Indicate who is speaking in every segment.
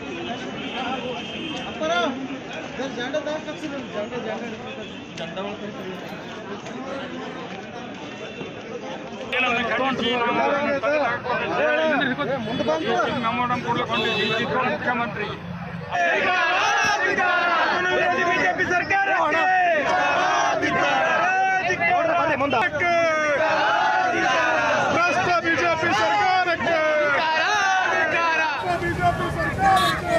Speaker 1: ಮೆಮೋರಂ ಕೊಡ್ಲಿಕ್ಕೆ ಮುಖ್ಯಮಂತ್ರಿ
Speaker 2: ಬಿಜೆಪಿ ಸರ್ಕಾರಕ್ಕೆ ಭ್ರಷ್ಟ ಬಿಜೆಪಿ ಸರ್ಕಾರಕ್ಕೆ ಬಿಜೆಪಿ ಸರ್ಕಾರಕ್ಕೆ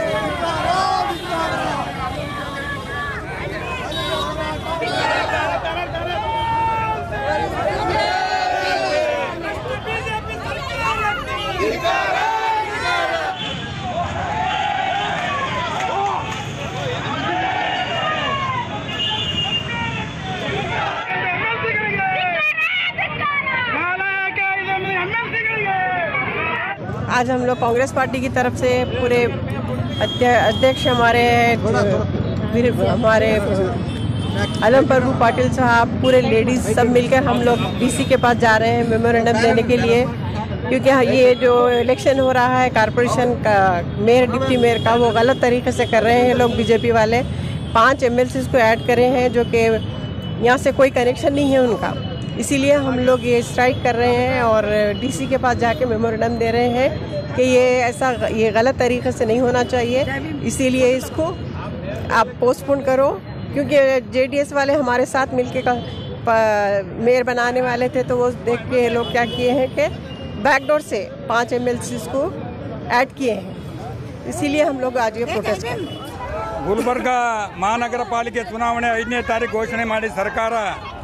Speaker 3: आज हम लोग कांग्रेस पार्टी की तरफ से पूरे अध्य- अध्यक्ष हमारे वीर- हमारे आलम प्रभु पाटिल साहब पूरे लेडीज सब मिलकर हम लोग डीसी के पास जा रहे हैं मेमोरेंडम देने के लिए क्योंकि ये जो इलेक्शन हो रहा है कारपोरेशन का मेयर डिप्टी मेयर का वो गलत तरीके से कर रहे हैं लोग बीजेपी वाले पांच एम को ऐड करे हैं जो कि यहाँ से कोई कनेक्शन नहीं है उनका इसीलिए हम लोग ये स्ट्राइक कर रहे हैं और डीसी के पास जाके मेमोरेंडम दे रहे हैं कि ये ऐसा ये गलत तरीके से नहीं होना चाहिए इसीलिए इसको आप पोस्टपोन करो क्योंकि जेडीएस वाले हमारे साथ मिलके का मेयर बनाने वाले थे तो वो देख के लोग क्या किए हैं कि बैकडोर से पांच एम को ऐड किए हैं इसीलिए हम लोग आज ये प्रोटेस्ट कर रहे हैं
Speaker 1: ಗುಲ್ಬರ್ಗ ಮಹಾನಗರ ಪಾಲಿಕೆ ಚುನಾವಣೆ ಐದನೇ ತಾರೀಕು ಘೋಷಣೆ ಮಾಡಿ ಸರ್ಕಾರ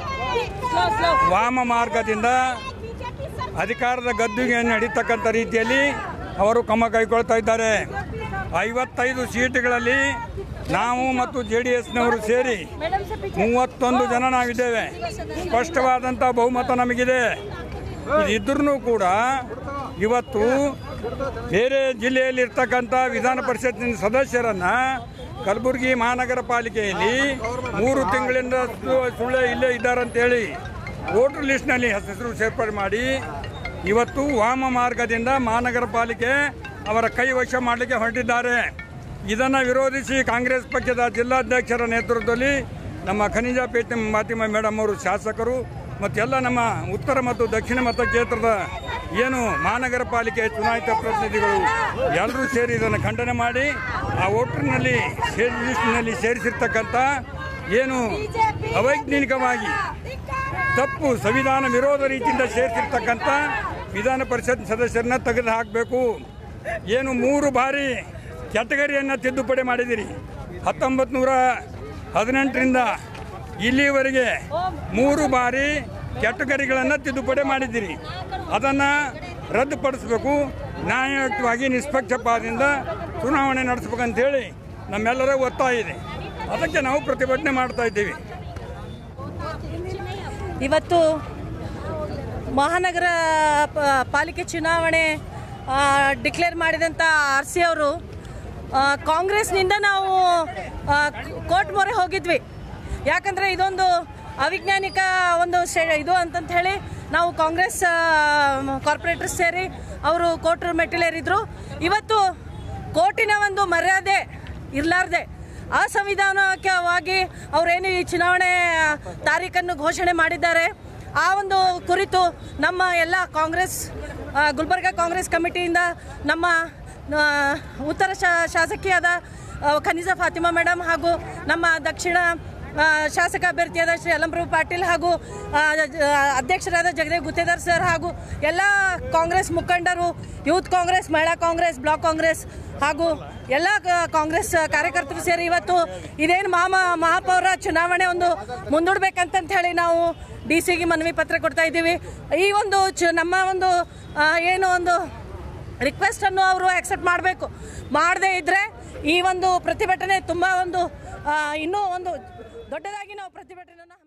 Speaker 1: ವಾಮ ಮಾರ್ಗದಿಂದ ಅಧಿಕಾರದ ಗದ್ದುಗೆ ನಡೀತಕ್ಕಂಥ ರೀತಿಯಲ್ಲಿ ಅವರು ಕ್ರಮ ಕೈಗೊಳ್ತಾ ಇದ್ದಾರೆ ಐವತ್ತೈದು ಸೀಟುಗಳಲ್ಲಿ ನಾವು ಮತ್ತು ಜೆ ಡಿ ಎಸ್ನವರು ಸೇರಿ ಮೂವತ್ತೊಂದು ಜನ ನಾವಿದ್ದೇವೆ ಸ್ಪಷ್ಟವಾದಂಥ ಬಹುಮತ ನಮಗಿದೆ ಇದ್ರೂ ಕೂಡ ಇವತ್ತು ಬೇರೆ ಜಿಲ್ಲೆಯಲ್ಲಿ ಇರ್ತಕ್ಕಂಥ ವಿಧಾನ ಪರಿಷತ್ತಿನ ಸದಸ್ಯರನ್ನ ಕಲಬುರಗಿ ಮಹಾನಗರ ಪಾಲಿಕೆಯಲ್ಲಿ ಮೂರು ತಿಂಗಳಿಂದ ಸು- ಸುಳ್ಳೆ ಇಲ್ಲೇ ಇದ್ದಾರಂತೇಳಿ ವೋಟರ್ ಲಿಸ್ಟ್ನಲ್ಲಿ ಹೆಸರು ಸೇರ್ಪಡೆ ಮಾಡಿ ಇವತ್ತು ವಾಮ ಮಾರ್ಗದಿಂದ ಮಹಾನಗರ ಪಾಲಿಕೆ ಅವರ ಕೈ ವಶ ಮಾಡಲಿಕ್ಕೆ ಹೊರಟಿದ್ದಾರೆ ಇದನ್ನು ವಿರೋಧಿಸಿ ಕಾಂಗ್ರೆಸ್ ಪಕ್ಷದ ಜಿಲ್ಲಾಧ್ಯಕ್ಷರ ನೇತೃತ್ವದಲ್ಲಿ ನಮ್ಮ ಖನಿಜ ಪೇಟೆ ಮಾತಿಮ ಮೇಡಮ್ ಅವರು ಶಾಸಕರು ಮತ್ತೆಲ್ಲ ನಮ್ಮ ಉತ್ತರ ಮತ್ತು ದಕ್ಷಿಣ ಮತ ಕ್ಷೇತ್ರದ ಏನು ಮಹಾನಗರ ಪಾಲಿಕೆ ಚುನಾಯಿತ ಪ್ರತಿನಿಧಿಗಳು ಎಲ್ಲರೂ ಸೇರಿ ಇದನ್ನು ಖಂಡನೆ ಮಾಡಿ ಆ ವೋಟರ್ನಲ್ಲಿ ಸೇರಿ ಲಿಸ್ಟ್ನಲ್ಲಿ ಸೇರಿಸಿರ್ತಕ್ಕಂಥ ಏನು ಅವೈಜ್ಞಾನಿಕವಾಗಿ ತಪ್ಪು ಸಂವಿಧಾನ ವಿರೋಧ ರೀತಿಯಿಂದ ಸೇರಿಸಿರ್ತಕ್ಕಂಥ ವಿಧಾನ ಪರಿಷತ್ ಸದಸ್ಯರನ್ನ ತೆಗೆದು ಹಾಕಬೇಕು ಏನು ಮೂರು ಬಾರಿ ಕ್ಯಾಟಗರಿಯನ್ನು ತಿದ್ದುಪಡಿ ಮಾಡಿದಿರಿ ಹತ್ತೊಂಬತ್ತು ನೂರ ಹದಿನೆಂಟರಿಂದ ಇಲ್ಲಿವರೆಗೆ ಮೂರು ಬಾರಿ ಕ್ಯಾಟಗರಿಗಳನ್ನು ತಿದ್ದುಪಡಿ ಮಾಡಿದ್ದೀರಿ ಅದನ್ನು ರದ್ದುಪಡಿಸಬೇಕು ನ್ಯಾಯಯುತವಾಗಿ ನಿಷ್ಪಕ್ಷಪಾತದಿಂದ ಚುನಾವಣೆ ನಡೆಸಬೇಕಂತೇಳಿ ನಮ್ಮೆಲ್ಲರ ಒತ್ತಾಯ ಇದೆ ಅದಕ್ಕೆ ನಾವು ಪ್ರತಿಭಟನೆ ಮಾಡ್ತಾ ಇದ್ದೀವಿ
Speaker 4: ಇವತ್ತು ಮಹಾನಗರ ಪ- ಪಾಲಿಕೆ ಚುನಾವಣೆ ಡಿಕ್ಲೇರ್ ಮಾಡಿದಂಥ ಆರ್ ಸಿ ಅವರು ಆ, ಕಾಂಗ್ರೆಸ್ನಿಂದ ನಾವು ಆ, ಕೋರ್ಟ್ ಮೊರೆ ಹೋಗಿದ್ವಿ ಯಾಕಂದರೆ ಇದೊಂದು ಅವಿಜ್ಞಾನಿಕ ಒಂದು ಶೇ ಇದು ಅಂತಂತ ಹೇಳಿ ನಾವು ಕಾಂಗ್ರೆಸ್ ಕಾರ್ಪೊರೇಟರ್ಸ್ ಸೇರಿ ಅವರು ಕೋರ್ಟ್ ಮೆಟ್ಟಿಲೇರಿದ್ರು ಇವತ್ತು ಕೋರ್ಟಿನ ಒಂದು ಮರ್ಯಾದೆ ಇರಲಾರ್ದೆ ಅಸಂವಿಧಾನಿಕವಾಗಿ ಅವರೇನು ಈ ಚುನಾವಣೆ ತಾರೀಖನ್ನು ಘೋಷಣೆ ಮಾಡಿದ್ದಾರೆ ಆ ಒಂದು ಕುರಿತು ನಮ್ಮ ಎಲ್ಲ ಕಾಂಗ್ರೆಸ್ ಆ, ಗುಲ್ಬರ್ಗ ಕಾಂಗ್ರೆಸ್ ಕಮಿಟಿಯಿಂದ ನಮ್ಮ ಆ, ಉತ್ತರ ಶಾ- ಶಾಸಕಿಯಾದ ಆ, ಖನಿಜಾ ಫಾತಿಮಾ ಮೇಡಮ್ ಹಾಗೂ ನಮ್ಮ ದಕ್ಷಿಣ ಆ, ಶಾಸಕ ಅಭ್ಯರ್ಥಿಯಾದ ಶ್ರೀ ಅಲಂಪ್ರಭು ಪಾಟೀಲ್ ಹಾಗೂ ಆ, ಜ- ಅಧ್ಯಕ್ಷರಾದ ಜಗದೇವ್ ಗುತ್ತೇದಾರ್ ಸರ್ ಹಾಗೂ ಎಲ್ಲ ಕಾಂಗ್ರೆಸ್ ಮುಖಂಡರು ಯೂತ್ ಕಾಂಗ್ರೆಸ್ ಮಹಿಳಾ ಕಾಂಗ್ರೆಸ್ ಬ್ಲಾಕ್ ಕಾಂಗ್ರೆಸ್ ಹಾಗೂ ಎಲ್ಲ ಕ- ಕಾಂಗ್ರೆಸ್ ಕಾರ್ಯಕರ್ತರು ಸೇರಿ ಇವತ್ತು ಇದೇನು ಮಾಮ ಮಹಾಪೌರ ಚುನಾವಣೆ ಒಂದು ಮುಂದೂಡ್ಬೇಕಂತಂತ ಹೇಳಿ ನಾವು ಡಿ ಸಿಗೆ ಮನವಿ ಪತ್ರ ಕೊಡ್ತಾ ಇದ್ದೀವಿ ಈ ಒಂದು ಚು ನಮ್ಮ ಒಂದು ಆ, ಏನು ಒಂದು ರಿಕ್ವೆಸ್ಟನ್ನು ಅವರು ಆಕ್ಸೆಪ್ಟ್ ಮಾಡಬೇಕು ಮಾಡದೇ ಇದ್ದರೆ ಈ ಒಂದು ಪ್ರತಿಭಟನೆ ತುಂಬ ಒಂದು ಆ, ಇನ್ನೂ ಒಂದು ದೊಡ್ಡದಾಗಿ ನಾವು ಪ್ರತಿಭಟನೆಯನ್ನು